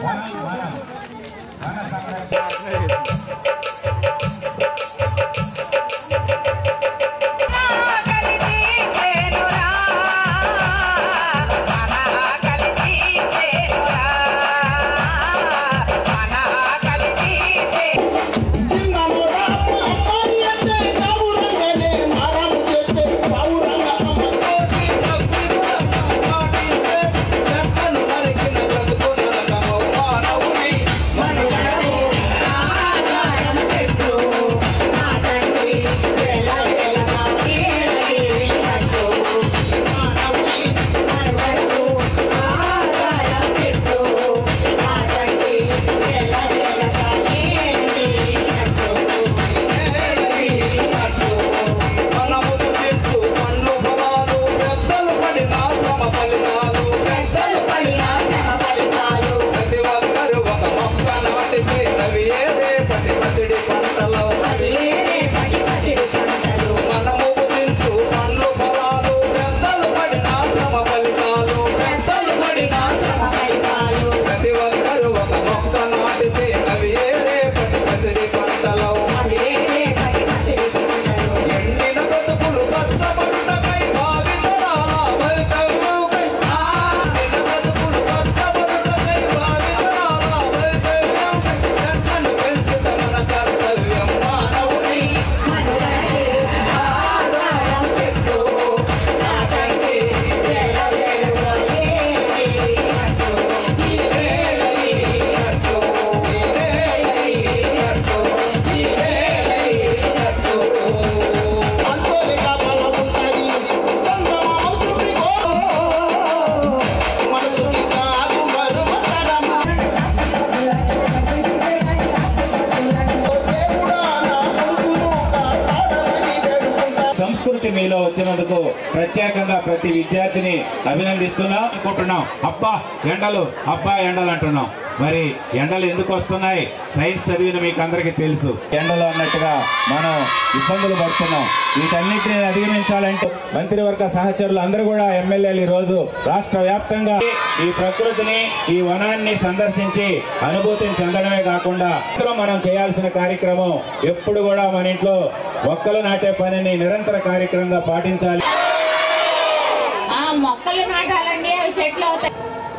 వనం వనం వన సంరక్షణ ప్రతి ఒక్కరు ఒక మొక్క నాటితే అవి ఏ రేపటి పసిడి పంటలో ఎండిన బ్రతుకులు పచ్చబడుటకై భావితరాల భవితవ్యుకై. ఎండిన బ్రతుకులు పచ్చబడుటకై భావితరాల భవితవ్యుకై. చెట్లను పెంచుట మన కర్తవ్యం మానవుని సంస్కృతి మీలో వచ్చినందుకు ప్రత్యేకంగా ప్రతి విద్యార్థిని అభినందిస్తున్నాం అనుకుంటున్నాం అబ్బా ఎండలు అబ్బా ఎండలు అంటున్నాం మరి ఎండలు ఎందుకు వస్తున్నాయి సైన్స్ చదివిన మీకు అందరికీ తెలుసు ఎండలు అన్నట్టుగా మనం ఇబ్బందులు పడుతున్నాం వీటన్నిటిని అధిగమించాలంటే మంత్రివర్గ సహచరులు అందరూ కూడా ఎమ్మెల్యేలు ఈ రోజు రాష్ట్ర వ్యాప్తంగా ఈ ప్రకృతిని ఈ వనాన్ని సందర్శించి అనుభూతిని చెందడమే కాకుండా ఇందులో మనం చేయాల్సిన కార్యక్రమం ఎప్పుడు కూడా మన ఇంట్లో మొక్కలు నాటే పనిని నిరంతర కార్యక్రమంగా పాటించాలి ఆ మొక్కలు నాటాలండి అవి చెట్లు అవుతాయి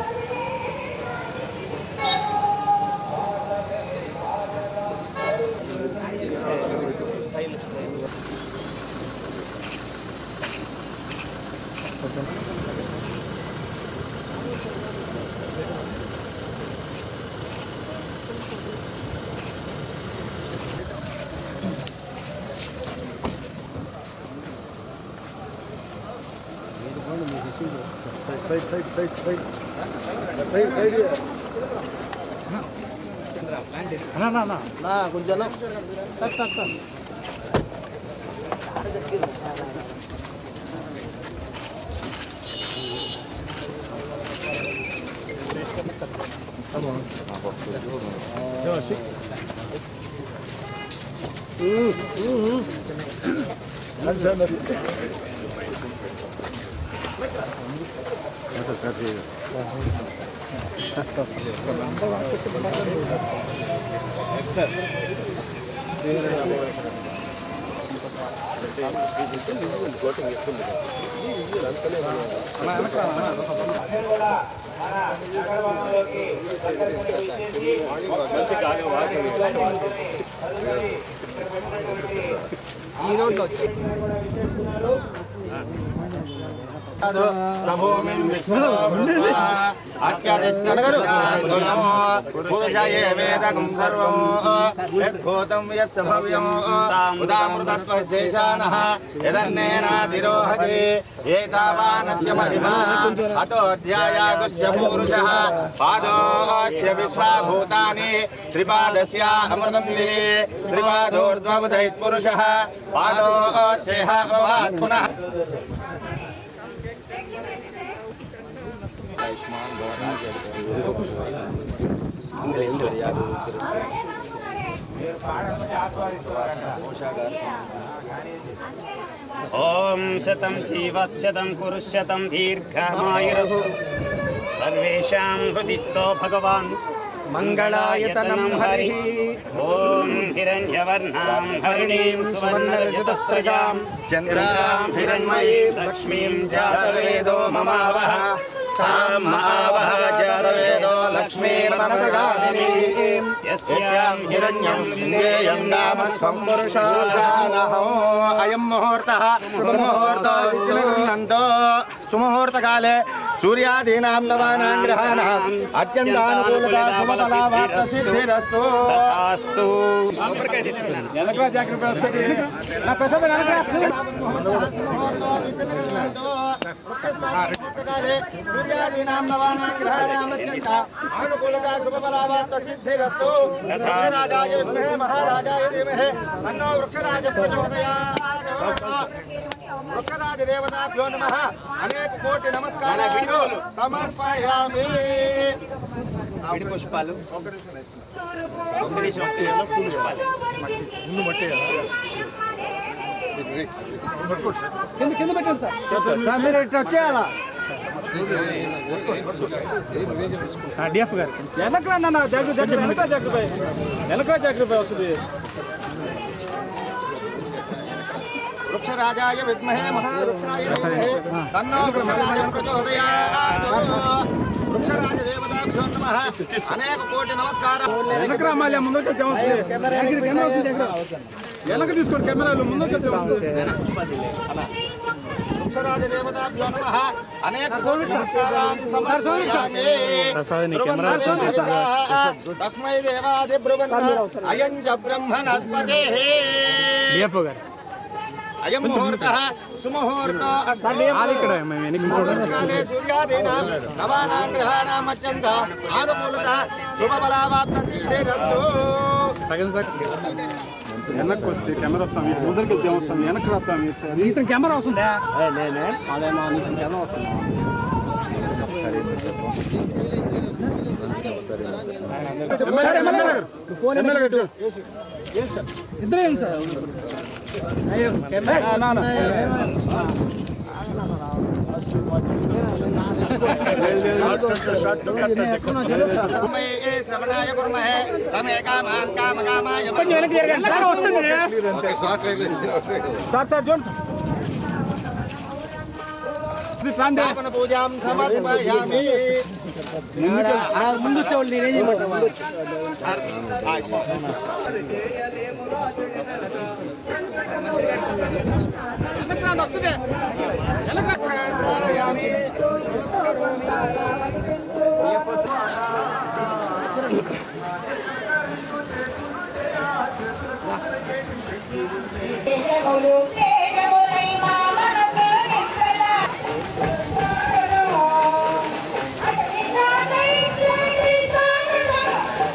పూజయే వేదకం సర్వం యద్భూతం యస్య భవ్యం ఉదామృతస్వశేషానః యదన్నేనాధిరోహతి ఏతావానస్య మహిమా అతోऽధ్యాయాగుస్య పూరుషः పాదోऽస్య విశ్వాభూతాని త్రిపాదస్య అమృతం దివి త్రిపాదోర్ధ్వబుధైత్పురుషः పాదోऽస్యేహ భవాత్ పునః ॐ शतं जीवत्शतं कुरुशतं दीर्घमायुरस्तु सर्वेषां हृदि स्तो भगवान् मङ्गलायतनं हरिः ॐ हिरण्यवर्णां हरिणीं सुवर्णरजतस्रजां चन्द्रां हिरण्मयीं लक्ष्मीं जातवेदो ममावह तां महावह जातवेदो लक्ष्मीर्मनदगामिनीं यस्यां हिरण्यं विन्देयं नाम सम्पुरुषानहो అయం ముహూర్త సుముహూర్త నందో సుముహూర్తకాలే సూర్యాదీనాం నవానాం గ్రహాణాం అత్యంతానుకూలత శుభఫలావాప్త సిద్ధిరస్తు अस्तु సూర్యాదీనాం నవానాం గ్రహాణాం అత్యంత అనుకూలత శుభఫలావాప్త సిద్ధిరస్తు వృక్షరాజాయ విద్మహే మహారాజాయ ధీమహే తన్నో వృక్షరాజ ప్రచోదయాత్ వృక్షరాజ దేవతాభ్యో నమః అనేక కోటి నమస్కారాలు సమర్పయామి పుష్పాలు పుష్పాలు మీరు ఇట్లా వచ్చేయాలా వృక్షరాజాయ విద్మహే మహావృక్షాయ ధీమహి తన్నో వృక్షరాజ ప్రచోదయాత్ వృక్షరాజ దేవతాభ్యో నమః అనేక కోటి నమస్కారాలు వెనక తీసుకోండి కెమెరాలు ముందుకు వృక్షరాజ దేవతాభ్యో నమః అనేక కోటి నమస్కారాలు సమర్పయామి తస్మై దేవాది బ్రువంత అయం చ బ్రహ్మణస్పతే అయం ముహూర్త సుముహూర్త ముహూర్తకాలే సూర్యాదీనాం నవానాం గ్రహాణాం అత్యంత ఆనుకూలత శుభబలావాప్త సిద్ధిరస్తు వెనక్కి వస్తే కెమెరా వస్తాం ముందరికి వెళ్తే వస్తాం వెనక్కి వస్తాం నీతో కెమెరా వస్తుందా అదేమా నీతో కెమెరా వస్తుందా ఇద్దరే సార్ శ్రవణాయ కుర్మహే తమే కామాన్ కామకామాయ సార్ సార్ చూడండి స్థాపన పూజాం సమర్పయామి ముందు వచ్చేవాళ్ళు నేనేం చేయమంటాను తేజములు తేజములై మా మనసు నింపలా. అతి నాకై చేతి సాధన.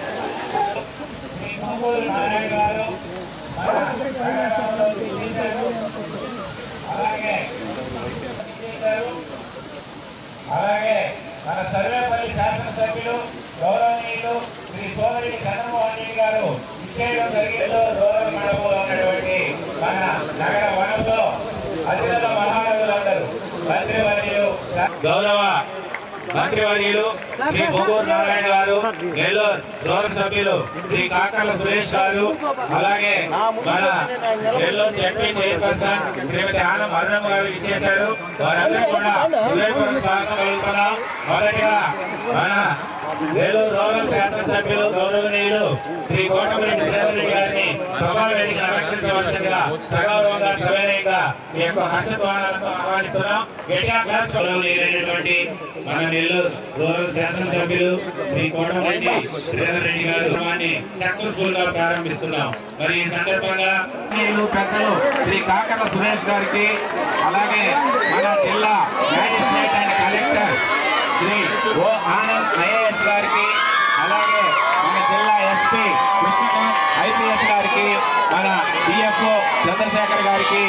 అలాగే మన సర్వేపల్లి శాసనసభ్యులు గౌరవనీయులు శ్రీ సోదరి చంద్రమోహన్ రెడ్డి గారు ఇచ్చేయడం జరిగిందో దూరం మండపంలో ఉన్నటువంటి మన నగర వనంలో అతిథుల మహారాజులందరూ మంత్రివర్యులు గౌరవ మంత్రివర్యులు శ్రీ బొంగూరు నారాయణ గారు నెల్లూరు గౌరవ సభ్యులు శ్రీ కాకర్ల సురేష్ గారు అలాగే మన నెల్లూరు జడ్పీ చైర్పర్సన్ శ్రీమతి ఆనం అరుణమ్మ గారు ఇచ్చేశారు వారందరూ కూడా హృదయపూర్వక స్వాగతం పలుకుతున్నాం మొదటిగా మన నెల్లూరు రూరల్ శాసనసభ్యులు గౌరవనీయులు శ్రీ కోటమిరెడ్డి శ్రీధర్ రెడ్డి గారిని సభా వేదికను అలంకరించవలసిందిగా సగౌరవంగా సవినయంగా ఈ యొక్క హర్షధ్వానాలతో ఆహ్వానిస్తున్నాం గట్టిగా క్లాప్స్ గౌరవనీయులైనటువంటి మన నెల్లూరు రూరల్ శాసనసభ్యులు శ్రీ కోటమిరెడ్డి శ్రీధర్ రెడ్డి గారు కార్యక్రమాన్ని సక్సెస్ఫుల్ గా ప్రారంభిస్తున్నాం మరి ఈ సందర్భంగా మీరు పెద్దలు శ్రీ కాకర్ల సురేష్ గారికి అలాగే మన జిల్లా magistrate and collector Shri O Anand IAS garu అలాగే మన జిల్లా ఎస్పీ కృష్ణకాంత్ ఐపీఎస్ గారికి మన డిఎఫ్ఓ చంద్రశేఖర్ గారికి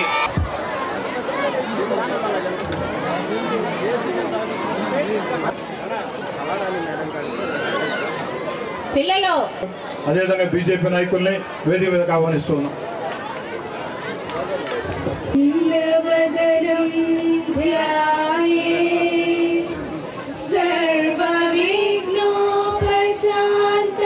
పిల్లలు అదేవిధంగా బీజేపీ నాయకుల్ని వేదిక మీదకి ఆహ్వానిస్తున్నాం నవదరం ధ్యాయే సర్వవిఘ్నోపశాంత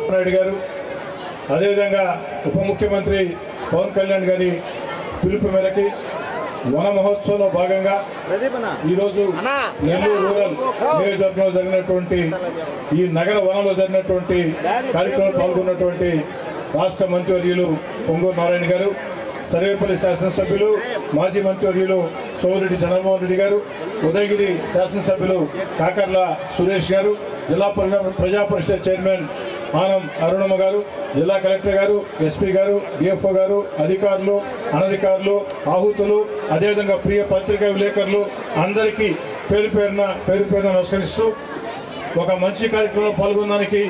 నాయుడు గారు అదేవిధంగా ఉప ముఖ్యమంత్రి పవన్ కళ్యాణ్ గారి పిలుపు మేరకి వన మహోత్సవంలో భాగంగా ఈరోజు నెల్లూరు రూరల్ నియోజకవర్గంలో జరిగినటువంటి ఈ నగర వనంలో జరిగినటువంటి కార్యక్రమంలో పాల్గొన్నటువంటి రాష్ట్ర మంత్రివర్యులు పొంగూరు నారాయణ గారు సర్వేపల్లి శాసనసభ్యులు మాజీ మంత్రివర్యులు సోమిరెడ్డి చంద్రమోహన్ రెడ్డి గారు ఉదయగిరి శాసనసభ్యులు కాకర్ల సురేష్ గారు జిల్లా ప్రజా ప్రజా పరిషత్ చైర్మన్ ఆనం అరుణమ్మ గారు జిల్లా కలెక్టర్ గారు ఎస్పీ గారు డిఎఫ్ఓ గారు అధికారులు అనధికారులు ఆహుతులు అదేవిధంగా ప్రియ పత్రికా విలేకరులు అందరికీ పేరు పేరున పేరు పేరున నమస్కరిస్తూ ఒక మంచి కార్యక్రమంలో పాల్గొనడానికి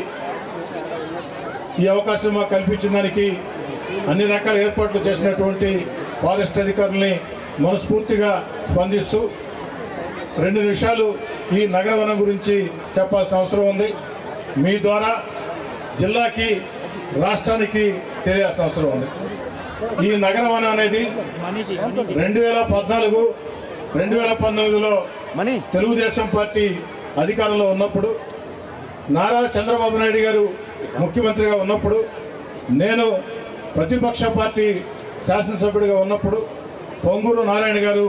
ఈ అవకాశం మాకు కల్పించిన దానికి అన్ని రకాల ఏర్పాట్లు చేసినటువంటి ఫారెస్ట్ అధికారుల్ని మనస్ఫూర్తిగా స్పందిస్తూ రెండు నిమిషాలు ఈ నగరవనం గురించి చెప్పాల్సిన అవసరం ఉంది మీ ద్వారా జిల్లాకి రాష్ట్రానికి తెలియాల్సిన అవసరం ఉంది ఈ నగరవనం అనేది రెండు వేల పద్నాలుగు రెండు వేల పంతొమ్మిదిలో తెలుగుదేశం పార్టీ అధికారంలో ఉన్నప్పుడు నారా చంద్రబాబు నాయుడు గారు ముఖ్యమంత్రిగా ఉన్నప్పుడు నేను ప్రతిపక్ష పార్టీ శాసనసభ్యుడిగా ఉన్నప్పుడు పొంగూరు నారాయణ గారు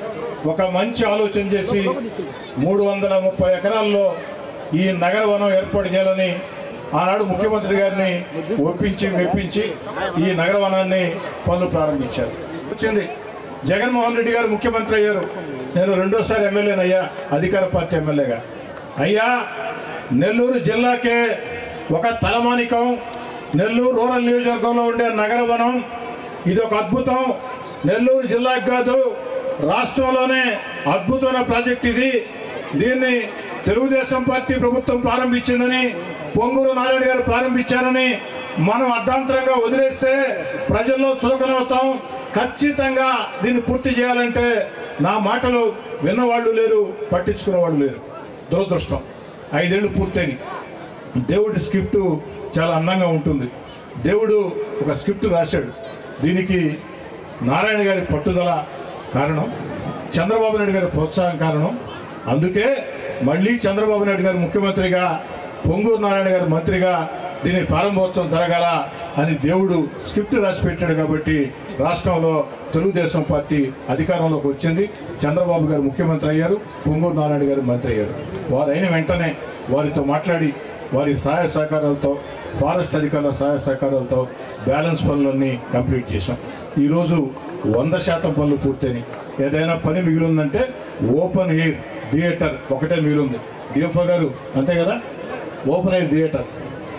ఒక మంచి ఆలోచన చేసి మూడు వందల ముప్పై ఎకరాల్లో ఈ నగర వనం ఏర్పాటు చేయాలని ఆనాడు ముఖ్యమంత్రి గారిని ఒప్పించి మెప్పించి ఈ నగర వనాన్ని పనులు ప్రారంభించారు వచ్చింది జగన్మోహన్ రెడ్డి గారు ముఖ్యమంత్రి అయ్యారు నేను రెండోసారి ఎమ్మెల్యేనయ్యా అధికార పార్టీ ఎమ్మెల్యేగా అయ్యా నెల్లూరు జిల్లాకే ఒక తలమానికం నెల్లూరు రూరల్ నియోజకవర్గంలో ఉండే నగర వనం ఇది ఒక అద్భుతం నెల్లూరు జిల్లాకి కాదు రాష్ట్రంలోనే అద్భుతమైన ప్రాజెక్ట్ ఇది దీన్ని తెలుగుదేశం పార్టీ ప్రభుత్వం ప్రారంభించిందని పొంగూరు నారాయణ గారు ప్రారంభించారని మనం అర్ధాంతరంగా వదిలేస్తే ప్రజల్లో చులకనవుతాం ఖచ్చితంగా దీన్ని పూర్తి చేయాలంటే నా మాటలు విన్నవాళ్ళు లేరు పట్టించుకునేవాళ్ళు లేరు దురదృష్టం ఐదేళ్లు పూర్తయినాయి దేవుడి స్క్రిప్ట్ చాలా అందంగా ఉంటుంది దేవుడు ఒక స్క్రిప్ట్ రాశాడు దీనికి నారాయణ గారి పట్టుదల కారణం చంద్రబాబు నాయుడు గారి ప్రోత్సాహం కారణం అందుకే మళ్ళీ చంద్రబాబు నాయుడు గారు ముఖ్యమంత్రిగా పొంగూరు నారాయణ గారు మంత్రిగా దీని ప్రారంభోత్సవం జరగాల అని దేవుడు స్క్రిప్ట్ రాసి పెట్టాడు కాబట్టి రాష్ట్రంలో తెలుగుదేశం పార్టీ అధికారంలోకి వచ్చింది చంద్రబాబు గారు ముఖ్యమంత్రి అయ్యారు పొంగూరు నారాయణ గారు మంత్రి అయ్యారు వారు అయిన వెంటనే వారితో మాట్లాడి వారి సహాయ సహకారాలతో ఫారెస్ట్ అధికారుల సహాయ సహకారాలతో బ్యాలెన్స్ పనులన్నీ కంప్లీట్ చేశాం ఈరోజు వంద శాతం పనులు పూర్తయినాయి ఏదైనా పని మిగిలిందంటే ఓపెన్ ఎయిర్ థియేటర్ ఒకటే మిగిలింది డిఎఫ్ఓ గారు అంతే కదా open air theatre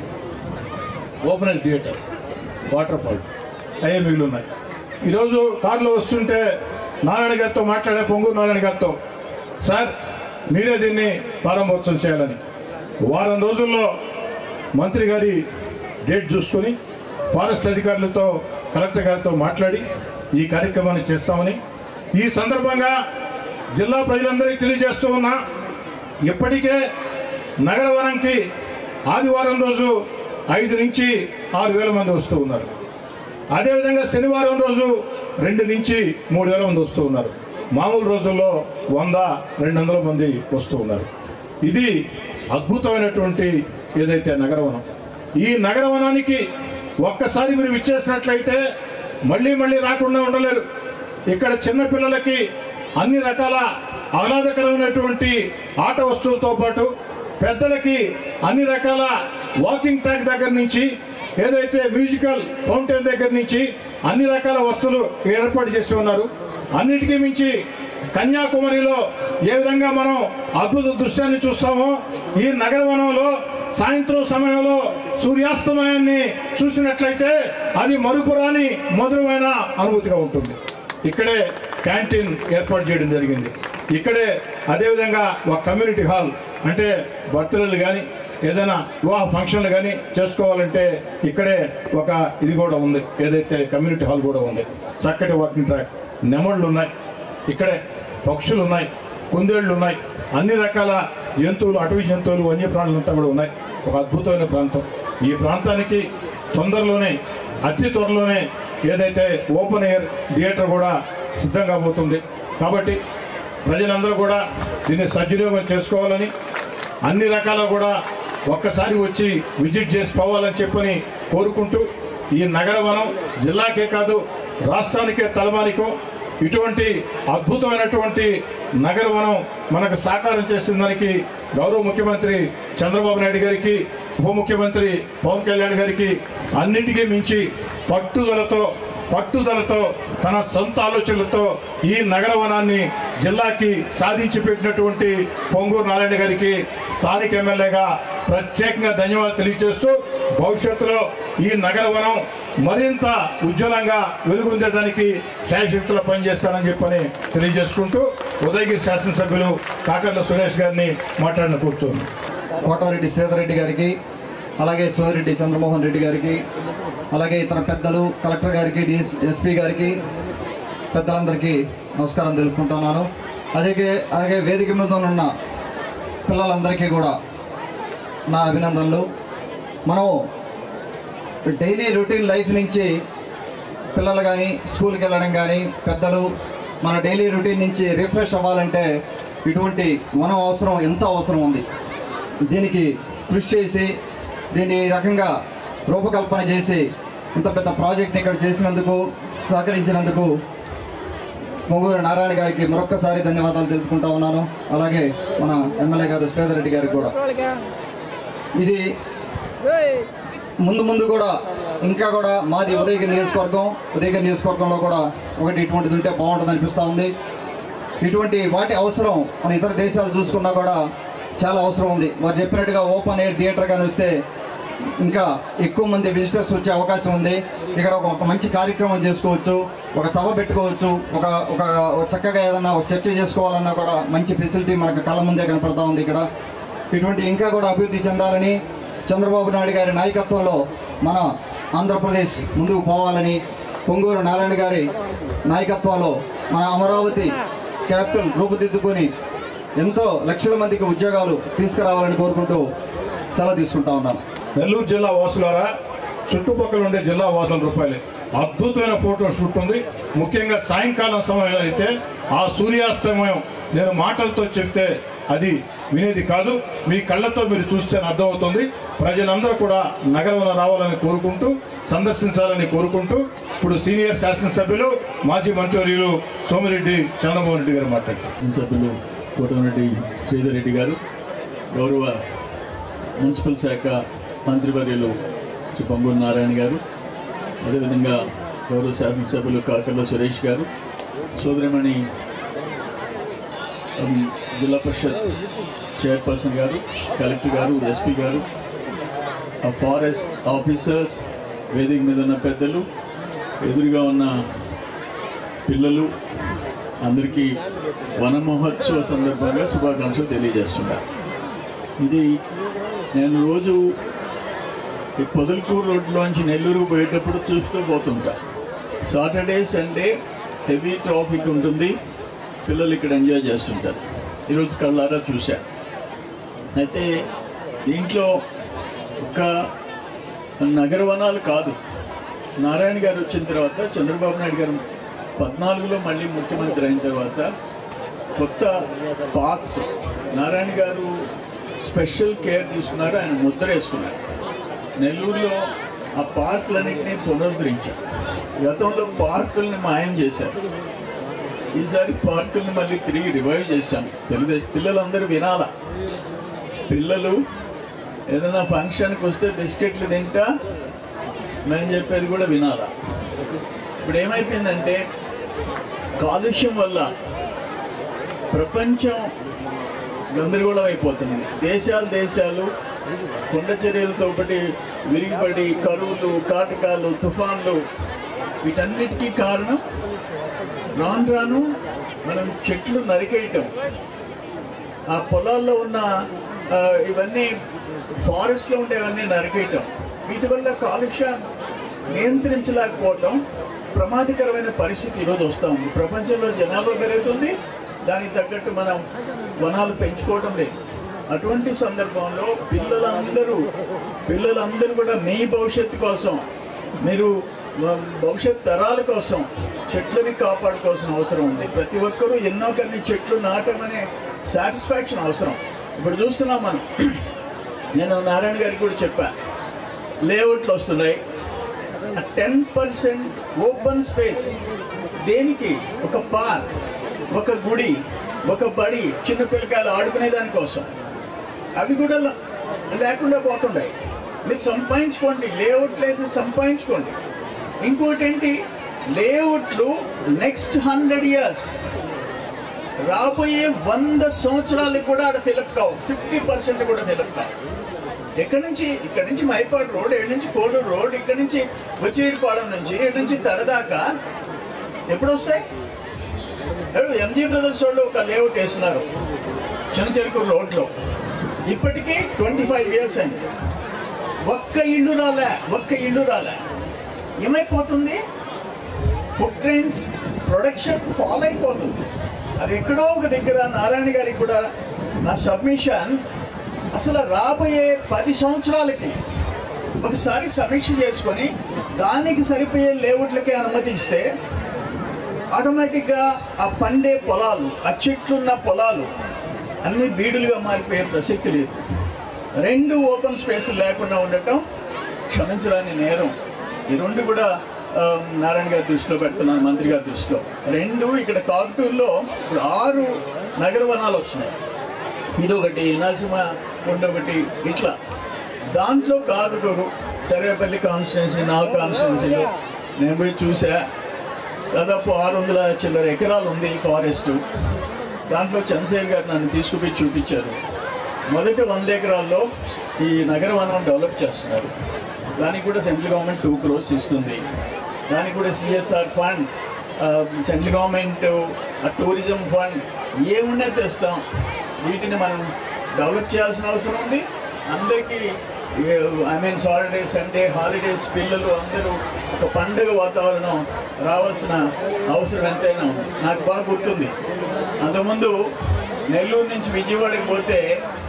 open air theatre waterfall అయ్యే మిగిలి ఉన్నాయి ఈరోజు కారులో వస్తుంటే నారాయణ గారితో మాట్లాడే పొంగూరు నారాయణ గారితో సార్ మీరే దీన్ని ప్రారంభోత్సవం చేయాలని వారం రోజుల్లో మంత్రి గారి డేట్ చూసుకొని ఫారెస్ట్ అధికారులతో కలెక్టర్ గారితో మాట్లాడి ఈ కార్యక్రమాన్ని చేస్తామని ఈ సందర్భంగా జిల్లా ప్రజలందరికీ తెలియజేస్తూ ఉన్నా ఇప్పటికే నగరవనంకి ఆదివారం రోజు ఐదు నుంచి ఆరు వేల మంది వస్తూ ఉన్నారు అదేవిధంగా శనివారం రోజు రెండు నుంచి మూడు వేల మంది వస్తూ ఉన్నారు మామూలు రోజుల్లో వంద రెండు వందల మంది వస్తూ ఉన్నారు ఇది అద్భుతమైనటువంటి ఏదైతే నగరవనం ఈ నగరవనానికి ఒక్కసారి మీరు విచ్చేసినట్లయితే మళ్ళీ మళ్ళీ రాకుండా ఉండలేరు ఇక్కడ చిన్న పిల్లలకి అన్ని రకాల ఆహ్లాదకరమైనటువంటి ఆట వస్తువులతో పాటు పెద్దలకి అన్ని రకాల వాకింగ్ ట్రాక్ దగ్గర నుంచి ఏదైతే మ్యూజికల్ ఫౌంటైన్ దగ్గర నుంచి అన్ని రకాల వస్తువులు ఏర్పాటు చేసి ఉన్నారు అన్నిటికీ మించి కన్యాకుమారిలో ఏ విధంగా మనం అద్భుత దృశ్యాన్ని చూస్తామో ఈ నగరవనంలో సాయంత్రం సమయంలో సూర్యాస్తమయాన్ని చూసినట్లయితే అది మరుపురాని మధురమైన అనుభూతిగా ఉంటుంది ఇక్కడే క్యాంటీన్ ఏర్పాటు చేయడం జరిగింది ఇక్కడే అదేవిధంగా ఒక కమ్యూనిటీ హాల్ అంటే బర్త్డేలు కానీ ఏదైనా వివాహ ఫంక్షన్లు కానీ చేసుకోవాలంటే ఇక్కడే ఒక ఇది కూడా ఉంది ఏదైతే కమ్యూనిటీ హాల్ కూడా ఉంది చక్కటి వాకింగ్ ట్రాక్ నెమళ్ళు ఉన్నాయి ఇక్కడే పక్షులు ఉన్నాయి కుందేళ్ళు ఉన్నాయి అన్ని రకాల జంతువులు అటవీ జంతువులు వన్యప్రాణులు అంతా కూడా ఉన్నాయి ఒక అద్భుతమైన ప్రాంతం ఈ ప్రాంతానికి తొందరలోనే అతి త్వరలోనే ఏదైతే ఓపెన్ ఎయిర్ థియేటర్ కూడా సిద్ధంగా పోతుంది కాబట్టి ప్రజలందరూ కూడా దీన్ని సద్వినియోగం చేసుకోవాలని అన్ని రకాల కూడా ఒక్కసారి వచ్చి విజిట్ చేసి పోవాలని చెప్పని కోరుకుంటూ ఈ నగరవనం జిల్లాకే కాదు రాష్ట్రానికే తలమానికం ఇటువంటి అద్భుతమైనటువంటి నగరవనం మనకు సాకారం చేసిన దానికి గౌరవ ముఖ్యమంత్రి చంద్రబాబు నాయుడు గారికి ఉప ముఖ్యమంత్రి పవన్ కళ్యాణ్ గారికి అన్నింటికీ మించి పట్టుదలతో పట్టుదలతో తన సొంత ఆలోచనలతో ఈ నగరవనాన్ని జిల్లాకి సాధించి పెట్టినటువంటి పొంగూరు నారాయణ గారికి స్థానిక ఎమ్మెల్యేగా ప్రత్యేకంగా ధన్యవాదాలు తెలియజేస్తూ భవిష్యత్తులో ఈ నగరవనం మరింత ఉజ్వలంగా వెలుగొందేదానికి శాయశక్తులు పనిచేస్తానని చెప్పని తెలియజేసుకుంటూ ఉదయగిరి శాసనసభ్యులు కాకర్ల సురేష్ గారిని మాట్లాడిన కూర్చోండి కోటారెడ్డి శ్రీధర్ గారికి అలాగే సోమిరెడ్డి చంద్రమోహన్ రెడ్డి గారికి అలాగే ఇతర పెద్దలు కలెక్టర్ గారికి డిఎస్ ఎస్పీ గారికి పెద్దలందరికీ నమస్కారం తెలుపుకుంటున్నాను అలాగే అలాగే వేదిక మీద ఉన్న పిల్లలందరికీ కూడా నా అభినందనలు మనం డైలీ రొటీన్ లైఫ్ నుంచి పిల్లలు కానీ స్కూల్కి వెళ్ళడం కానీ పెద్దలు మన డైలీ రొటీన్ నుంచి రిఫ్రెష్ అవ్వాలంటే ఇటువంటి వనం అవసరం ఎంతో అవసరం ఉంది దీనికి కృషి చేసి దీన్ని ఈ రకంగా రూపకల్పన చేసి ఇంత పెద్ద ప్రాజెక్ట్ని ఇక్కడ చేసినందుకు సహకరించినందుకు పొంగూరు నారాయణ గారికి మరొక్కసారి ధన్యవాదాలు తెలుపుకుంటా ఉన్నాను అలాగే మన ఎమ్మెల్యే గారు శ్రీధర్ రెడ్డి గారికి కూడా ఇది ముందు ముందు కూడా ఇంకా కూడా మాది ఉదయగిరి నియోజకవర్గం ఉదయగిరి నియోజకవర్గంలో కూడా ఒకటి ఇటువంటిది ఉంటే బాగుంటుంది అనిపిస్తూ ఉంది ఇటువంటి వాటి అవసరం మన ఇతర దేశాలు చూసుకున్నా కూడా చాలా అవసరం ఉంది వారు చెప్పినట్టుగా ఓపెన్ ఎయిర్ థియేటర్ కానీ వస్తే ఇంకా ఎక్కువ మంది విజిటర్స్ వచ్చే అవకాశం ఉంది ఇక్కడ ఒక ఒక మంచి కార్యక్రమం చేసుకోవచ్చు ఒక సభ పెట్టుకోవచ్చు ఒక ఒక ఒక చక్కగా ఏదైనా ఒక చర్చ చేసుకోవాలన్నా కూడా మంచి ఫెసిలిటీ మనకు కళ్ళ ముందే కనపడతా ఉంది ఇక్కడ ఇటువంటి ఇంకా కూడా అభివృద్ధి చెందాలని చంద్రబాబు నాయుడు గారి నాయకత్వంలో మన ఆంధ్రప్రదేశ్ ముందుకు పోవాలని పొంగూరు నారాయణ గారి నాయకత్వంలో మన అమరావతి క్యాపిటల్ రూపుదిద్దుకొని ఎంతో లక్షల మందికి ఉద్యోగాలు తీసుకురావాలని కోరుకుంటూ సెలవు తీసుకుంటా ఉన్నాను నెల్లూరు జిల్లా వాసులారా చుట్టుపక్కల ఉండే జిల్లా వాసుల రూపాయలు అద్భుతమైన ఫోటో షూట్ ఉంది ముఖ్యంగా సాయంకాలం సమయంలో అయితే ఆ సూర్యాస్తమయం నేను మాటలతో చెప్తే అది వినేది కాదు మీ కళ్ళతో మీరు చూస్తే అర్థమవుతుంది ప్రజలందరూ కూడా నగరంలో రావాలని కోరుకుంటూ సందర్శించాలని కోరుకుంటూ ఇప్పుడు సీనియర్ శాసనసభ్యులు మాజీ మంత్రివర్యులు సోమిరెడ్డి చంద్రమోహన్ రెడ్డి గారు మాట్లాడతారు సభ్యులు కోటమిరెడ్డి శ్రీధర్ రెడ్డి గారు గౌరవ మున్సిపల్ శాఖ మంత్రివర్యులు శ్రీ పొంగూరు నారాయణ గారు అదేవిధంగా గౌరవ శాసనసభ్యులు కాకర్ల సురేష్ గారు సోదరిమణి ఉమ్, జిల్లా పరిషత్ chairperson garu collector garu SP garu ఆ ఫారెస్ట్ ఆఫీసర్స్ వేదిక మీద ఉన్న పెద్దలు ఎదురుగా ఉన్న పిల్లలు అందరికీ వన మహోత్సవ సందర్భంగా శుభాకాంక్షలు తెలియజేస్తున్నా ఇది నేను రోజు ఈ పొదలకూరు రోడ్లోంచి నెల్లూరు పోయేటప్పుడు చూస్తూ పోతుంటా సాటర్డే సండే హెవీ ట్రాఫిక్ ఉంటుంది పిల్లలు ఇక్కడ ఎంజాయ్ చేస్తుంటారు ఈరోజు కళ్ళారా చూశా అయితే దీంట్లో ఒక నగర వనాలు కాదు నారాయణ గారు వచ్చిన తర్వాత చంద్రబాబు నాయుడు గారు పద్నాలుగులో మళ్ళీ ముఖ్యమంత్రి అయిన తర్వాత కొత్త పార్క్స్ నారాయణ గారు స్పెషల్ కేర్ తీసుకున్నారు ఆయన ముద్ర వేసుకున్నారు నెల్లూరులో ఆ పార్కులన్నింటినీ పునరుద్ధరించారు గతంలో పార్కుల్ని మాయం చేశారు ఈసారి పార్కుల్ని మళ్ళీ తిరిగి రివైవ్ చేశాం తెలుగుదేశం పిల్లలందరూ వినాలా పిల్లలు ఏదైనా ఫంక్షన్కి వస్తే బిస్కెట్లు తింటా మేము చెప్పేది కూడా వినాలా ఇప్పుడు ఏమైపోయిందంటే కాలుష్యం వల్ల ప్రపంచం గందరగోళం అయిపోతుంది దేశాలు దేశాలు కొండ చర్యలతో ఒకటి విరిగిపడి కరువులు కాటకాలు తుఫాన్లు వీటన్నిటికీ కారణం రాను రాను మనం చెట్లు నరికేయటం ఆ పొలాల్లో ఉన్న ఆ, ఇవన్నీ ఫారెస్ట్లో ఉండేవన్నీ నరికేయటం వీటి వల్ల కాలుష్యం నియంత్రించలేకపోవటం ప్రమాదకరమైన పరిస్థితి ఈరోజు వస్తూ ఉంది ప్రపంచంలో జనాభా పెరుగుతుంది దానికి తగ్గట్టు మనం వనాలు పెంచుకోవడం లేదు అటువంటి సందర్భంలో పిల్లలందరూ పిల్లలందరూ కూడా మీ భవిష్యత్తు కోసం మీరు వ- భవిష్యత్ తరాల కోసం చెట్లని కాపాడుకోవాల్సిన అవసరం ఉంది ప్రతి ఒక్కరూ ఎన్నో కొన్ని చెట్లు నాటమనే సాటిస్ఫాక్షన్ అవసరం ఇప్పుడు చూస్తున్నాం మనం నేను నారాయణ గారికి కూడా చెప్పా లేఅవుట్లు వస్తున్నాయి టెన్ పర్సెంట్ ఓపెన్ స్పేస్ దేనికి ఒక పార్క్ ఒక గుడి ఒక బడి చిన్న పిల్లకాయలు ఆడుకునే దానికోసం అవి కూడా ల- లేకుండా పోతున్నాయి మీరు సంపాదించుకోండి లేఅవుట్ ప్లేసెస్ సంపాదించుకోండి ఇంకోటి ఏంటి లేఅవుట్లు నెక్స్ట్ హండ్రెడ్ ఇయర్స్ రాబోయే వంద సంవత్సరాలకు కూడా ఆడ ఫిలప్ కావు ఫిఫ్టీ పర్సెంట్ కూడా ఫిలప్ కావు ఎక్కడి నుంచి ఇక్కడ నుంచి మైపాడు రోడ్ ఎక్కడి నుంచి కోడూరు రోడ్ ఇక్కడ నుంచి వచ్చిరేడుపాళెం నుంచి ఇక్కడి నుంచి తడదాకా ఎప్పుడు వస్తాయి ఎవరు ఎంజీ బ్రదర్స్ వాళ్ళు ఒక లేఅవుట్ వేస్తున్నారు చిన్న చెరుకు రోడ్లో ఇప్పటికీ ట్వంటీ ఫైవ్ ఇయర్స్ అయింది ఒక్క ఇల్లు రాలే ఒక్క ఇల్లు రాలే ఏమైపోతుంది ఫుడ్ ట్రైన్స్ ప్రొడక్షన్ ఫాలో అయిపోతుంది అది ఎక్కడో ఒక దగ్గర నారాయణ గారికి కూడా నా సబ్మిషన్ అసలు రాబోయే పది సంవత్సరాలకి ఒకసారి సమీక్ష చేసుకొని దానికి సరిపోయే లేఅవుట్లకి అనుమతి ఇస్తే ఆటోమేటిక్గా ఆ పండే పొలాలు ఆ చెట్లున్న పొలాలు అన్ని బీడులుగా మారిపోయే ప్రసక్తి లేదు రెండు ఓపెన్ స్పేస్ లేకుండా ఉండటం క్షమించరాని నేరం ఈ రెండు కూడా ఆ, నారాయణ గారి దృష్టిలో పెడుతున్నాను మంత్రి గారి దృష్టిలో రెండు ఇక్కడ కాకుటూరులో ఇప్పుడు ఆరు నగర వనాలు వస్తున్నాయి ఇది ఒకటి నరసింహ కొండ ఒకటి ఇట్లా దాంట్లో కాకుటూరు సర్వేపల్లి కాన్స్టిట్యున్సీ నా కాన్స్టిట్యున్సీలో నేను పోయి చూసా దాదాపు ఆరు వందల చిల్లర ఎకరాలు ఉంది ఈ ఫారెస్ట్ దాంట్లో చంద్రశేఖర్ గారు నన్ను తీసుకుపోయి చూపించారు మొదటి వంద ఎకరాల్లో ఈ నగర వనం డెవలప్ చేస్తున్నారు దానికి కూడా సెంట్రల్ గవర్నమెంట్ టూ క్రోర్స్ ఇస్తుంది దానికి కూడా CSR fund central government tourism fund ఏమున్నా తెస్తాం వీటిని మనం డెవలప్ చేయాల్సిన అవసరం ఉంది అందరికీ I mean Saturday Sunday holidays పిల్లలు అందరూ ఒక పండుగ వాతావరణం రావాల్సిన అవసరం ఎంతైనా ఉంది నాకు బాగా గుర్తుంది అంతకుముందు నెల్లూరు నుంచి విజయవాడకి పోతే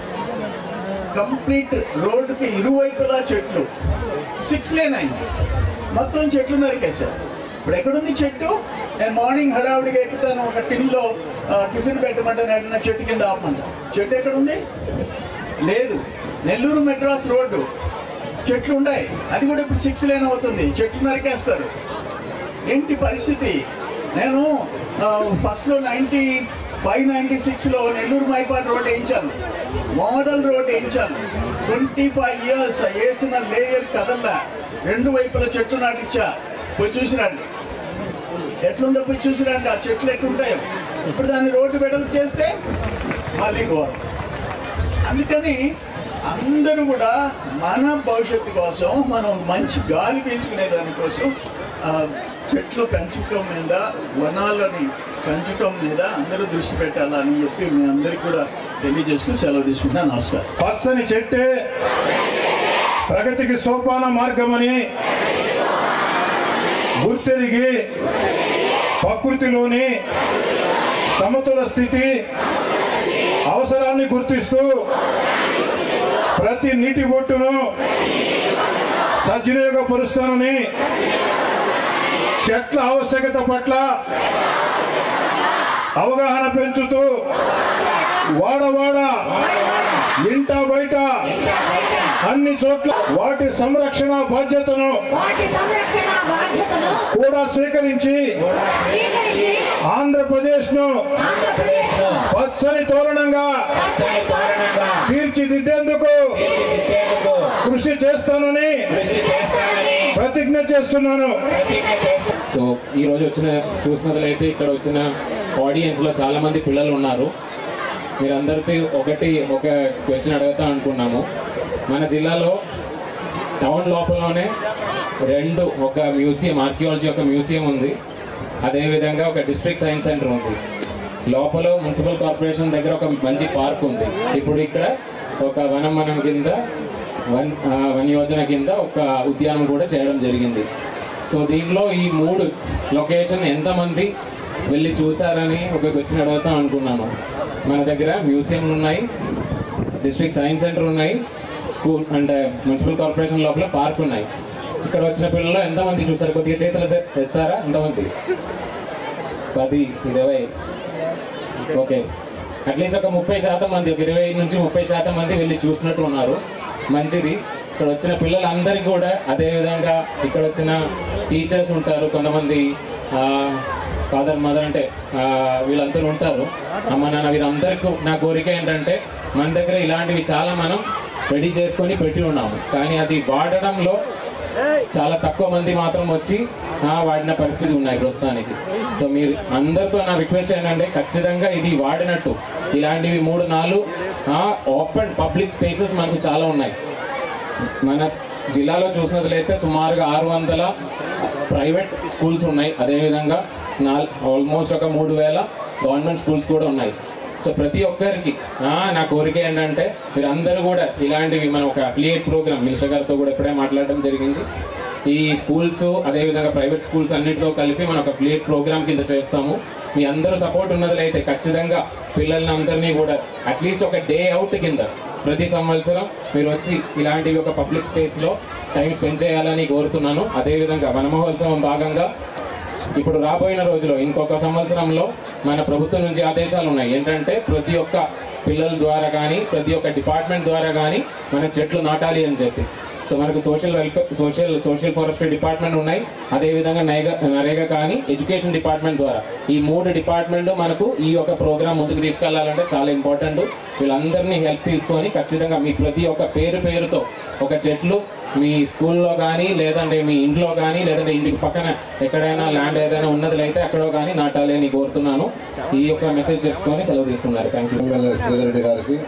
కంప్లీట్ రోడ్డుకి ఇరువైపులా చెట్లు సిక్స్ లేన్ అయింది మొత్తం చెట్లు నరికేశారు ఇప్పుడు ఎక్కడుంది చెట్టు నేను మార్నింగ్ హడావుడిగా ఎక్కుతాను ఒక టిన్లో ఆ, టిఫిన్ పెట్టమంటాను ఎక్కడన్నా చెట్టు కింద ఆపమంట చెట్టు ఎక్కడుంది లేదు నెల్లూరు మెడ్రాస్ రోడ్డు చెట్లు ఉన్నాయి అది కూడా ఇప్పుడు సిక్స్ లేన్ అవుతుంది చెట్లు నరికేస్తారు ఏంటి పరిస్థితి నేను ఆ, ఫస్ట్లో నైంటీ ఫైవ్ నైంటీ సిక్స్లో నెల్లూరు మైపాట్ రోడ్ వేయించాను మోడల్ రోడ్ వేయించాను ట్వంటీ ఫైవ్ ఇయర్స్ వేసిన లేయర్ కదల్లా రెండు వైపుల చెట్లు నాటిచ్చా పోయి చూసిరండి ఎట్లుందో పోయి చూసిరండి ఆ చెట్లు ఎట్లుంటాయో ఇప్పుడు దాన్ని రోడ్డు వెడల్పు చేస్తే మళ్ళీ ఘోరం అందుకని అందరూ కూడా మన భవిష్యత్తు కోసం మనం మంచి గాలి పీల్చుకునే దానికోసం ఆ, చెట్లు పెంచటం మీద వనాలని పెంచటం మీద అందరూ దృష్టి పెట్టాలని చెప్పి మీ అందరికీ కూడా తెలియజేస్తూ సెలవు తీసుకుంటా నమస్కారం పచ్చని చెట్టే ప్రగతికి సోపాన మార్గమని గుర్తెరిగి ప్రకృతిలోని సమతుల స్థితి అవసరాన్ని గుర్తిస్తూ ప్రతి నీటి బొట్టును సద్వినియోగపరుస్తానని చెట్ల ఆవశ్యకత పట్ల అవగాహన పెంచుతూ వాడవాడ ఇంట బయట అన్ని చోట్ల వాటి సంరక్షణ బాధ్యతను వాటి సంరక్షణ బాధ్యతను కూడా స్వీకరించి స్వీకరించి ఆంధ్రప్రదేశ్ ను ఆంధ్రప్రదేశ్ పచ్చని తోరణంగా పచ్చని తోరణంగా తీర్చిదిద్దేందుకు తీర్చిదిద్దేందుకు కృషి చేస్తానని కృషి చేస్తానని ప్రతిజ్ఞ చేస్తున్నాను ప్రతిజ్ఞ చేస్తాను సో ఈ రోజు వచ్చిన చూసినట్లయితే ఇక్కడ వచ్చిన ఆడియన్స్లో చాలా మంది పిల్లలు ఉన్నారు మీరందరితో ఒకటి ఒక క్వశ్చన్ అడుగుతా అనుకున్నాము మన జిల్లాలో టౌన్ లోపలనే రెండు ఒక మ్యూజియం ఆర్కియాలజీ ఒక మ్యూజియం ఉంది అదేవిధంగా ఒక డిస్ట్రిక్ట్ సైన్స్ సెంటర్ ఉంది లోపల మున్సిపల్ కార్పొరేషన్ దగ్గర ఒక మంచి పార్క్ ఉంది ఇప్పుడు ఇక్కడ ఒక వనం వనం కింద వన్ ఆ, వన్ యోజన కింద ఒక ఉద్యానం కూడా చేయడం జరిగింది సో దీంట్లో ఈ మూడు లొకేషన్ ఎంతమంది వెళ్ళి చూసారని ఒక క్వశ్చన్ అడుగుతాం అనుకున్నాను మన దగ్గర మ్యూజియంలు ఉన్నాయి డిస్ట్రిక్ట్ సైన్స్ సెంటర్ ఉన్నాయి స్కూల్ అంటే మున్సిపల్ కార్పొరేషన్ లోపల పార్క్ ఉన్నాయి ఇక్కడ వచ్చిన పిల్లలు ఎంతమంది చూసారు కొద్దిగా చేతులు ఎత్త- ఎత్తారా ఎంతమంది పది ఇరవై ఓకే అట్లీస్ట్ ఒక ముప్పై శాతం మంది ఒక ఇరవై నుంచి ముప్పై శాతం మంది వెళ్ళి చూసినట్టు ఉన్నారు మంచిది ఇక్కడ వచ్చిన పిల్లలందరికీ కూడా అదేవిధంగా ఇక్కడ వచ్చిన టీచర్స్ ఉంటారు కొంతమంది ఫాదర్ మదర్ అంటే ఆ, వీళ్ళందరూ ఉంటారు అమ్మ నాన్న వీళ్ళందరికీ నా కోరిక ఏంటంటే మన దగ్గర ఇలాంటివి చాలా మనం రెడీ చేసుకొని పెట్టి ఉన్నాము కానీ అది వాడడంలో చాలా తక్కువ మంది మాత్రం వచ్చి ఆ, వాడిన పరిస్థితి ఉన్నాయి ప్రస్తుతానికి సో మీరు అందరితో నా రిక్వెస్ట్ ఏంటంటే ఖచ్చితంగా ఇది వాడినట్టు ఇలాంటివి మూడు నాలుగు ఓపెన్ పబ్లిక్ స్పేసెస్ మనకు చాలా ఉన్నాయి మన జిల్లాలో చూసినట్లయితే సుమారుగా ఆరు వందల ప్రైవేట్ స్కూల్స్ ఉన్నాయి అదేవిధంగా నాల్ ఆల్మోస్ట్ ఒక మూడు వేల గవర్నమెంట్ స్కూల్స్ కూడా ఉన్నాయి సో ప్రతి ఒక్కరికి ఆ, నా కోరిక ఏంటంటే మీరు అందరూ కూడా ఇలాంటివి మనం ఒక అఫిలియేట్ ప్రోగ్రామ్ మినిస్టర్ గారితో కూడా ఇప్పుడే మాట్లాడడం జరిగింది ఈ స్కూల్స్ అదేవిధంగా ప్రైవేట్ స్కూల్స్ అన్నిటితో కలిపి మనం ఒక అఫిలియేట్ ప్రోగ్రామ్ కింద చేస్తాము మీ అందరూ సపోర్ట్ ఉన్నట్లయితే ఖచ్చితంగా పిల్లల్ని అందరినీ కూడా అట్లీస్ట్ ఒక డే అవుట్ కింద ప్రతి సంవత్సరం మీరు వచ్చి ఇలాంటివి ఒక పబ్లిక్ స్పేస్లో టైం స్పెండ్ చేయాలని కోరుతున్నాను అదేవిధంగా వనమహోత్సవం భాగంగా ఇప్పుడు రాబోయిన రోజులో ఇంకొక సంవత్సరంలో మన ప్రభుత్వం నుంచి ఆదేశాలు ఉన్నాయి ఏంటంటే ప్రతి ఒక్క పిల్లల ద్వారా కానీ ప్రతి ఒక్క డిపార్ట్మెంట్ ద్వారా కానీ మన చెట్లు నాటాలి అని చెప్పి సో మనకు social welfare social social forestry department ఉన్నాయి అదేవిధంగా నైగా నరేగా కానీ ఎడ్యుకేషన్ డిపార్ట్మెంట్ ద్వారా ఈ మూడు డిపార్ట్మెంట్ మనకు ఈ యొక్క ప్రోగ్రామ్ ముందుకు తీసుకెళ్లాలంటే చాలా ఇంపార్టెంట్ వీళ్ళందరినీ హెల్ప్ తీసుకొని ఖచ్చితంగా మీ ప్రతి ఒక్క పేరు పేరుతో ఒక చెట్లు మీ స్కూల్లో కానీ లేదంటే మీ ఇంట్లో కానీ లేదంటే ఇంటికి పక్కన ఎక్కడైనా ల్యాండ్ ఏదైనా ఉన్నది అయితే అక్కడో కానీ నాటాలి అని కోరుతున్నాను ఈ యొక్క మెసేజ్ చెప్పుకొని సెలవు తీసుకున్నారు thank you MLA Sridhar Reddy garu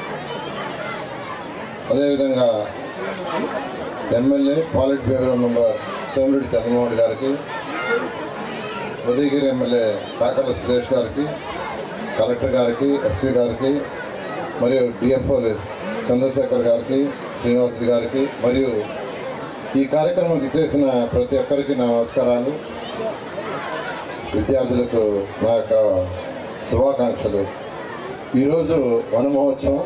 అదేవిధంగా MLA politburo member Somireddy Chandramohan garu Udayagiri MLA Kakarla Suresh గారికి కలెక్టర్ గారికి ఎస్పీ గారికి మరియు డిఎఫ్ఓలు చంద్రశేఖర్ గారికి శ్రీనివాసుడి గారికి మరియు ఈ కార్యక్రమానికి ఇచ్చేసిన ప్రతి ఒక్కరికి నా నమస్కారాలు విద్యార్థులకు నా యొక్క శుభాకాంక్షలు ఈరోజు వన మహోత్సవం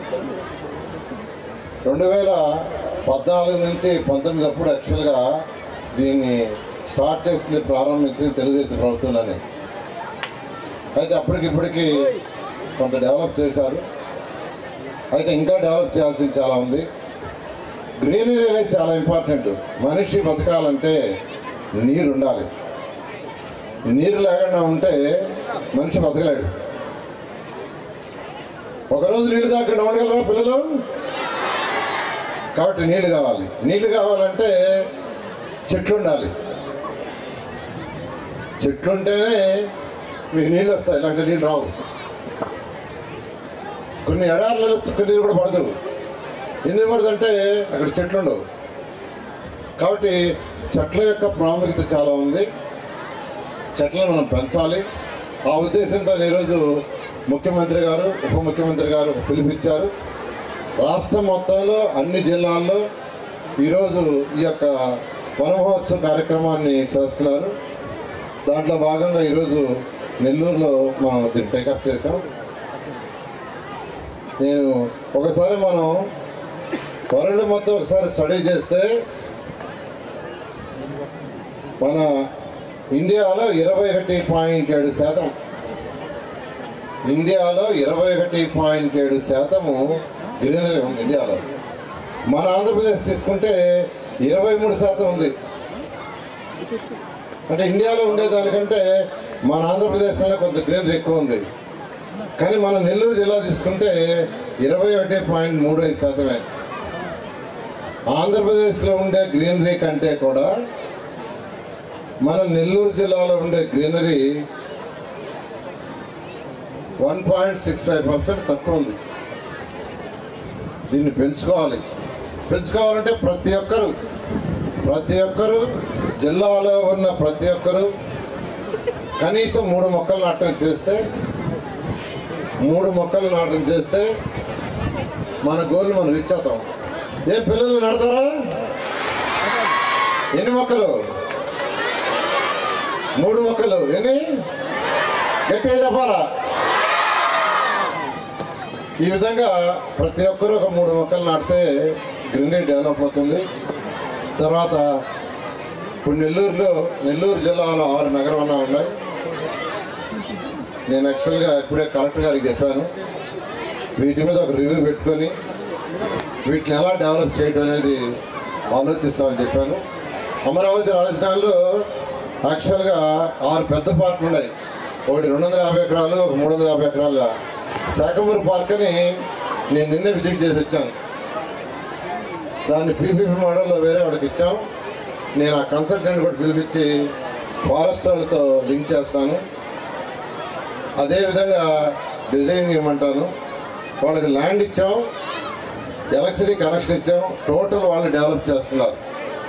రెండు వేల పద్నాలుగు నుంచి పంతొమ్మిది అప్పుడు యాక్చువల్గా దీన్ని స్టార్ట్ చేసింది ప్రారంభించింది తెలుగుదేశం ప్రభుత్వంలోనే అయితే అప్పటికిప్పటికి కొంత డెవలప్ చేశారు అయితే ఇంకా డెవలప్ చేయాల్సింది చాలా ఉంది గ్రీనరీ అనేది చాలా ఇంపార్టెంట్ మనిషి బతకాలంటే నీరు ఉండాలి నీరు లేకుండా ఉంటే మనిషి బతకలేడు ఒకరోజు నీళ్ళు తాకుండా ఉండగలరా పిల్లలు కాబట్టి నీళ్ళు కావాలి నీళ్ళు కావాలంటే చెట్లు ఉండాలి చెట్లు ఉంటేనే మీకు నీళ్ళు వస్తాయి ఇలాంటి నీళ్ళు రావు కొన్ని ఎడార్లలో చుక్క నీరు కూడా పడదు ఎందుకు పడదంటే అక్కడ చెట్లు ఉండవు కాబట్టి చెట్ల యొక్క ప్రాముఖ్యత చాలా ఉంది చెట్లను మనం పెంచాలి ఆ ఉద్దేశంతో ఈరోజు ముఖ్యమంత్రి గారు ఉప ముఖ్యమంత్రి గారు పిలిపించారు రాష్ట్రం మొత్తంలో అన్ని జిల్లాల్లో ఈరోజు ఈ యొక్క వనమహోత్సవ కార్యక్రమాన్ని చేస్తున్నారు దాంట్లో భాగంగా ఈరోజు నెల్లూరులో మనం దీన్ని టేకప్ చేసాం నేను ఒకసారి మనం వరల్డ్ మొత్తం ఒకసారి స్టడీ చేస్తే మన ఇండియాలో ఇరవై ఒకటి పాయింట్ ఏడు శాతం ఇండియాలో ఇరవై ఒకటి పాయింట్ ఏడు శాతము గ్రీనరీ ఉంది ఇండియాలో మన ఆంధ్రప్రదేశ్ తీసుకుంటే ఇరవై మూడు శాతం ఉంది అంటే ఇండియాలో ఉండేదానికంటే మన ఆంధ్రప్రదేశ్లో కొంత గ్రీనరీ ఎక్కువ ఉంది కానీ మన నెల్లూరు జిల్లా తీసుకుంటే ఇరవై ఒకటి పాయింట్ మూడు ఐదు శాతమే ఆంధ్రప్రదేశ్లో ఉండే గ్రీనరీ కంటే కూడా మన నెల్లూరు జిల్లాలో ఉండే greenery one point six five percent తక్కువ ఉంది దీన్ని పెంచుకోవాలి పెంచుకోవాలంటే ప్రతి ఒక్కరు ప్రతి ఒక్కరు జిల్లాలో ఉన్న ప్రతి ఒక్కరు కనీసం మూడు మొక్కలు నాటడం చేస్తే మూడు మొక్కలు నాటడం చేస్తే మన గోల్ మనం రీచ్ అవుతాం ఏ పిల్లలు నడతారా ఎన్ని మొక్కలు మూడు మొక్కలు ఎన్ని గట్టిగా చెప్పాలా ఈ విధంగా ప్రతి ఒక్కరూ ఒక మూడు మొక్కలు నాటితే గ్రీనరీ డెవలప్ అవుతుంది తర్వాత ఇప్పుడు నెల్లూరులో నెల్లూరు జిల్లాలో ఆరు నగర వనాలు ఉన్నాయి నేను యాక్చువల్గా ఇప్పుడే కలెక్టర్ గారికి చెప్పాను వీటి మీద ఒక రివ్యూ పెట్టుకొని వీటిని ఎలా డెవలప్ చేయడం అనేది ఆలోచిస్తామని చెప్పాను అమరావతి రాజధానిలో యాక్చువల్గా ఆరు పెద్ద పార్కులు ఉన్నాయి ఒకటి రెండు వందల యాభై ఎకరాలు ఒక మూడు వందల యాభై ఎకరాల శాఖమూరు పార్క్ అని నేను నిన్నే విజిట్ చేసి వచ్చాను దాన్ని పీపీపీ మోడల్లో వేరే వాడికి ఇచ్చాం నేను ఆ కన్సల్టెంట్ కూడా పిలిపించి ఫారెస్ట్ వాళ్ళతో లింక్ చేస్తాను అదేవిధంగా డిజైన్ ఇవ్వమంటాను వాళ్ళకి ల్యాండ్ ఇచ్చాం ఎలక్ట్రిసిటీ కనెక్షన్ ఇచ్చాం టోటల్ వాళ్ళు డెవలప్ చేస్తున్నారు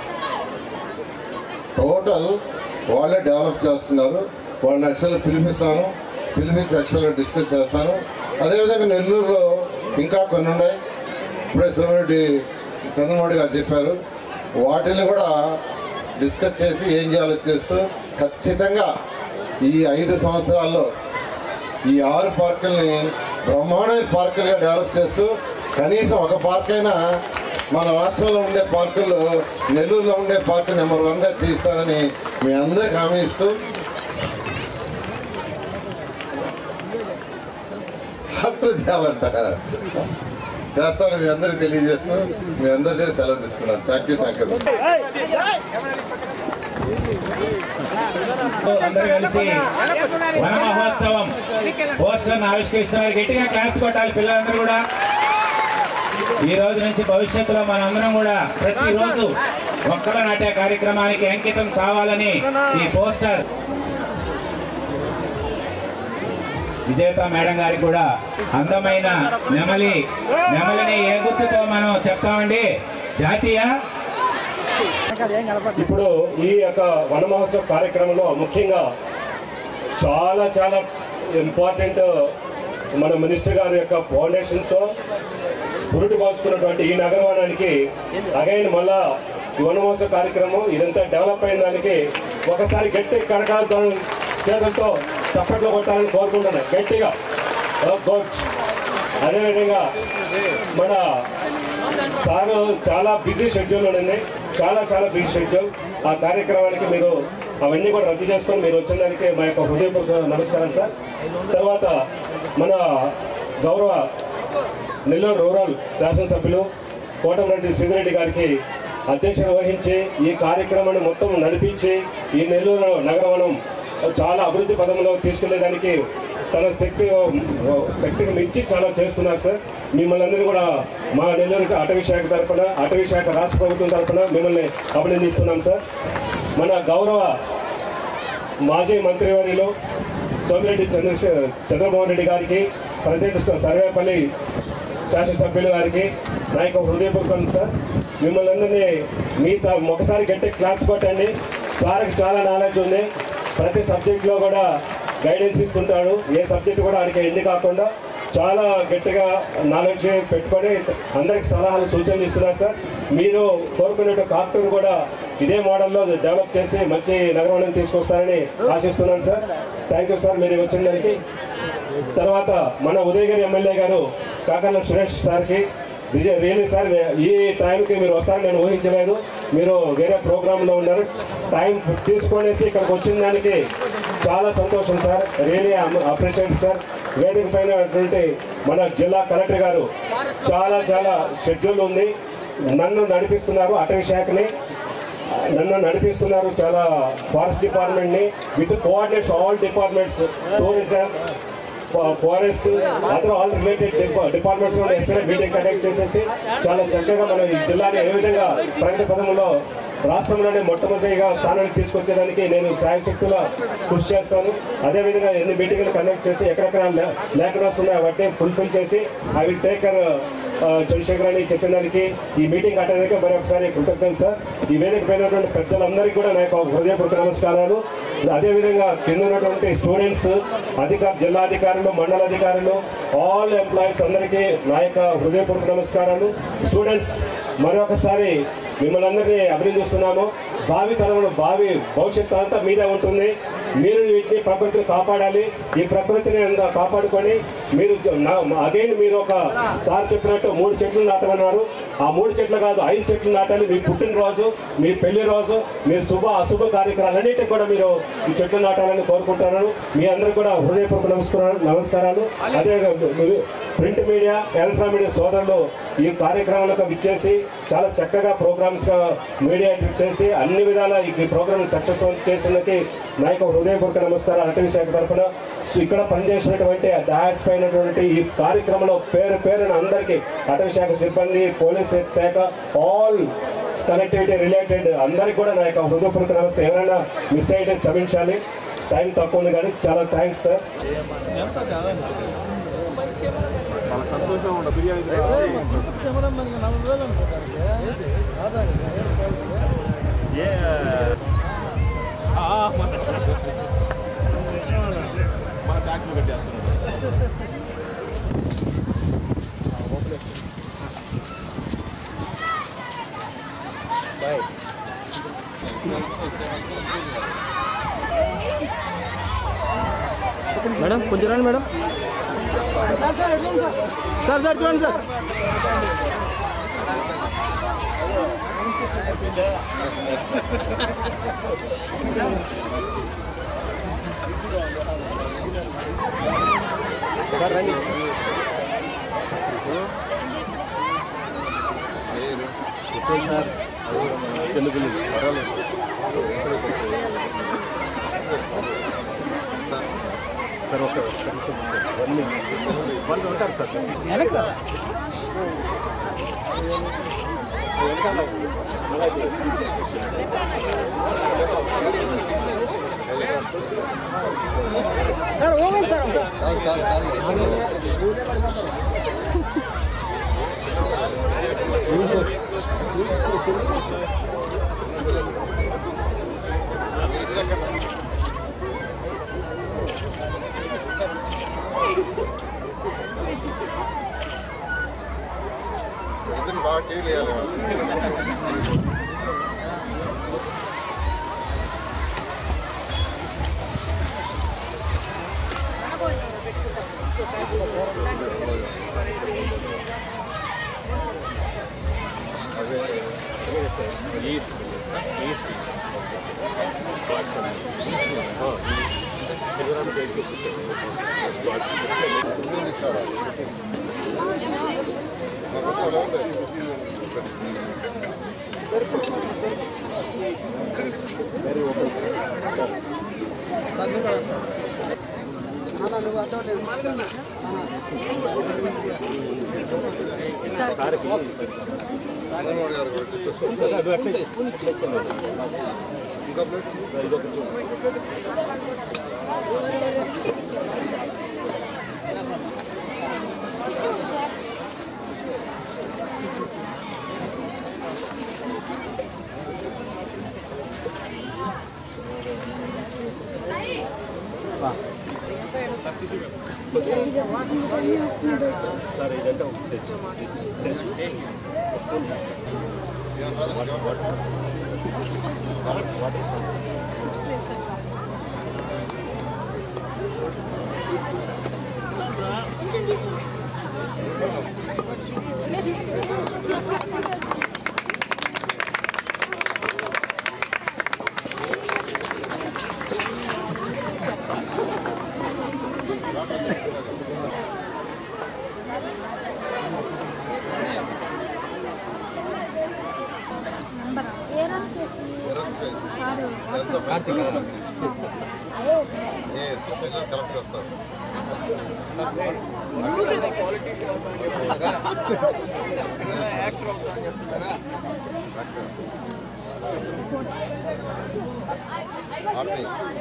టోటల్ వాళ్ళే డెవలప్ చేస్తున్నారు వాళ్ళని యాక్చువల్గా పిలిపిస్తాను పిలిపించి యాక్చువల్గా డిస్కస్ చేస్తాను అదేవిధంగా నెల్లూరులో ఇంకా కొన్ని ఉన్నాయి ఇప్పుడే సోమిరెడ్డి చంద్రమౌళి గారు చెప్పారు వాటిని కూడా డిస్కస్ చేసి ఏం చేయాలో చేస్తూ ఖచ్చితంగా ఈ ఐదు సంవత్సరాల్లో ఈ ఆరు పార్కుల్ని బ్రహ్మాండమైన పార్కులుగా డెవలప్ చేస్తూ కనీసం ఒక పార్క్ అయినా మన రాష్ట్రంలో ఉండే పార్కుల్లో నెల్లూరులో ఉండే పార్కు నెంబర్ వన్గా చేస్తానని మీ అందరికి హామీ ఇస్తూ డాక్టర్ చేయాలంట చేస్తాను మీ అందరికి తెలియజేస్తూ మీ అందరి దగ్గర సెలవు తీసుకున్నాను థ్యాంక్ యూ థ్యాంక్ యూ అందరూ కలిసి వన మహోత్సవం పోస్టర్ ఆవిష్కరిస్తున్నారు గట్టిగా క్లాప్స్ కొట్టాలి పిల్లలందరూ కూడా ఈ రోజు నుంచి భవిష్యత్తులో మనందరం కూడా ప్రతిరోజు మొక్కలు నాటే కార్యక్రమానికి అంకితం కావాలని ఈ పోస్టర్ విజేత మేడం గారికి కూడా అందమైన నెమలి నెమలిని ఏ గుర్తుతో మనం చెప్తామండి జాతీయ ఇప్పుడు ఈ యొక్క వన మహోత్సవ కార్యక్రమంలో ముఖ్యంగా చాలా చాలా ఇంపార్టెంట్ మన మినిస్టర్ గారి యొక్క ఫౌండేషన్తో పురుటి పోసుకున్నటువంటి ఈ నగరవానానికి అగైన్ మళ్ళా ఈ వన మహోత్సవ కార్యక్రమం ఇదంతా డెవలప్ అయిన దానికి ఒకసారి గట్టి కరకాలతో చేతులతో చప్పట్లు కొట్టాలని కోరుకుంటున్నాను గట్టిగా గుడ్ అదేవిధంగా మన సారు చాలా బిజీ షెడ్యూల్ ఉండింది చాలా చాలా బిజీ షెడ్యూల్ ఆ కార్యక్రమానికి మీరు అవన్నీ కూడా రద్దు చేసుకొని మీరు వచ్చిన దానికి మా యొక్క హృదయపూర్వక నమస్కారం సార్ తర్వాత మన గౌరవ నెల్లూరు రూరల్ శాసనసభ్యులు కోటమిరెడ్డి శ్రీధరెడ్డి గారికి అధ్యక్షత వహించి ఈ కార్యక్రమాన్ని మొత్తం నడిపించి ఈ నెల్లూరు నగరవనం చాలా అభివృద్ధి పదంలో తీసుకెళ్లేదానికి తన శక్తి శక్తికి మించి చాలా చేస్తున్నారు సార్ మిమ్మల్ని అందరూ కూడా మా నెల్లూరు అటవీ శాఖ తరఫున అటవీ శాఖ రాష్ట్ర ప్రభుత్వం తరఫున మిమ్మల్ని అభినందిస్తున్నాం సార్ మన గౌరవ మాజీ మంత్రివర్యులు సోమిరెడ్డి చంద్రశే చంద్రమోహన్ రెడ్డి గారికి ప్రెసిడెంట్ సర్వేపల్లి శాసనసభ్యులు గారికి నా యొక్క హృదయపూర్వకం సార్ మిమ్మల్ని అందరినీ మీ త- ఒకసారి గట్టి క్లాప్స్ కొట్టండి సార్కి చాలా నాలెడ్జ్ ఉంది ప్రతి సబ్జెక్ట్లో కూడా గైడెన్స్ ఇస్తుంటాడు ఏ సబ్జెక్ట్ కూడా ఆడికి ఎండి కాకుండా చాలా గట్టిగా నాలెడ్జ్ పెట్టుకొని అందరికి సలహాలు సూచనలు ఇస్తున్నారు సార్ మీరు కోరుకునే కాక్టూర్ కూడా ఇదే మోడల్లో డెవలప్ చేసి మంచి నగరం తీసుకొస్తారని ఆశిస్తున్నాను సార్ థ్యాంక్ యూ సార్ మీరు వచ్చిన దానికి తర్వాత మన ఉదయగిరి ఎమ్మెల్యే గారు కాకర్ల సురేష్ సార్కి విజయ్ రియలీ సార్ ఈ టైంకి మీరు వస్తారని నేను ఊహించలేదు మీరు వేరే ప్రోగ్రాంలో ఉన్నారు టైం తీసుకొనేసి ఇక్కడికి వచ్చిన దానికి చాలా సంతోషం సార్ రియలీ అప్రిషియేట్ సార్ వేదిక పైనటువంటి మన జిల్లా కలెక్టర్ గారు చాలా చాలా షెడ్యూల్ ఉంది నన్ను నడిపిస్తున్నారు అటవీ శాఖని నన్ను నడిపిస్తున్నారు చాలా ఫారెస్ట్ డిపార్ట్మెంట్ని with coordinates all departments tourism forest other all related departments yesterday meeting conduct చేసేసి చాలా చక్కగా మనం ఈ జిల్లాని ఏ విధంగా ప్రగతి పదంలో రాష్ట్రంలోనే మొట్టమొదటిగా స్థానానికి తీసుకొచ్చేదానికి నేను శాయశక్తుల కృషి చేస్తాను అదేవిధంగా ఎన్ని మీటింగ్లు కండక్ట్ చేసి ఎక్కడెక్కడ లే- లేఖనాస్ ఉన్నాయో వాటిని ఫుల్ఫిల్ చేసి ఐ విల్ టేకర్ చంద్రశేఖర్ అని చెప్పిన దానికి ఈ మీటింగ్ అటెండ్కి మరి ఒకసారి కృతజ్ఞతలు సార్ ఈ వేదిక పైనటువంటి పెద్దలందరికీ కూడా నా యొక్క హృదయపూర్వక నమస్కారాలు అదేవిధంగా కింద ఉన్నటువంటి స్టూడెంట్స్ అధికార జిల్లా అధికారులు మండల అధికారులు ఆల్ ఎంప్లాయీస్ అందరికీ నా యొక్క హృదయపూర్వక నమస్కారాలు స్టూడెంట్స్ మరొకసారి మిమ్మల్ని అందరినీ అభినందిస్తున్నాము భావి తరంలో భావి భవిష్యత్తు అంతా మీదే ఉంటుంది మీరు వీటిని ప్రకృతిని కాపాడాలి ఈ ప్రకృతిని అంతా కాపాడుకొని మీరు అగైన్ మీరు ఒక సార్ చెప్పినట్టు మూడు చెట్లు నాటమన్నారు ఆ మూడు చెట్లు కాదు ఐదు చెట్లు నాటాలి మీ పుట్టినరోజు మీ పెళ్లి రోజు మీ శుభ అశుభ కార్యక్రమాలన్నిటికీ కూడా మీరు ఈ చెట్లు నాటాలని కోరుకుంటున్నాను మీ అందరికీ కూడా హృదయపూర్వక నమస్కారాలు నమస్కారాలు అదే ప్రింట్ మీడియా ఎలక్ట్రానిక్ మీడియా సోదరులు ఈ కార్యక్రమాలకు విచ్చేసి చాలా చక్కగా ప్రోగ్రామ్స్గా మీడియేట్ చేసి అన్ని విధాల ఈ ప్రోగ్రామ్ సక్సెస్ చేసినందుకు నా యొక్క హృదయపూర్వక నమస్కారం అటవీ శాఖ తరఫున సో ఇక్కడ పనిచేసినటువంటి డాష్ పైనటువంటి ఈ కార్యక్రమంలో పేరు పేరున అందరికీ అటవీ శాఖ సిబ్బంది పోలీస్ శాఖ ఆల్ కనెక్టివిటీ రిలేటెడ్ అందరికీ కూడా నా యొక్క హృదయపూర్వక నమస్కారం ఎవరైనా మిస్ అయితే క్షమించాలి టైం తక్కువ ఉంది కానీ చాలా థ్యాంక్స్ సార్ సంతోషం ఉండ బిర్యానీ మా ట్యాక్స్ కట్టేస్తున్నాడు మేడం కొంచెం రండి మేడం సార్ సార్ చూడండి సార్ సార్ తెలుగు పర్వాలేదు సార్ ఒక వన్ వాళ్ళు ఉంటారు సార్ వెనక సార్ ఓకే సార్ బాగా టీవీ సార్ ఇదంటే ఒక టెస్ట్ టెస్ట్ కరెక్ట్ వస్తారు army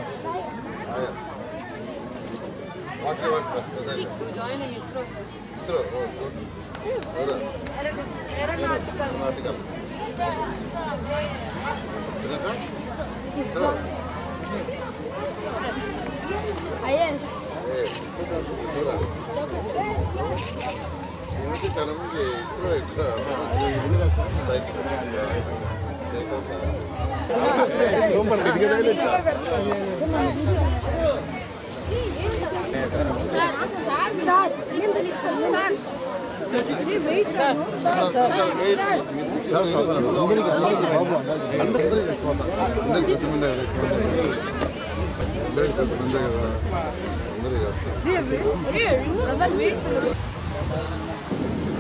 what you want ISRO oh good aeronautical ఇదంతా ఇస్రో ఐఎస్ దీనికి చాలా మంది ఇస్రో ఇక్కడ సైకిల్ సార్ ఏం తెలియదు సార్ వెయిట్ సార్ సార్ అందరికి అందరికి తీసుకోవాలి అందరికి కొద్ది మంది అందరికి కొద్ది మంది కదా అందరికి చేస్తారు సార్ వెయిట్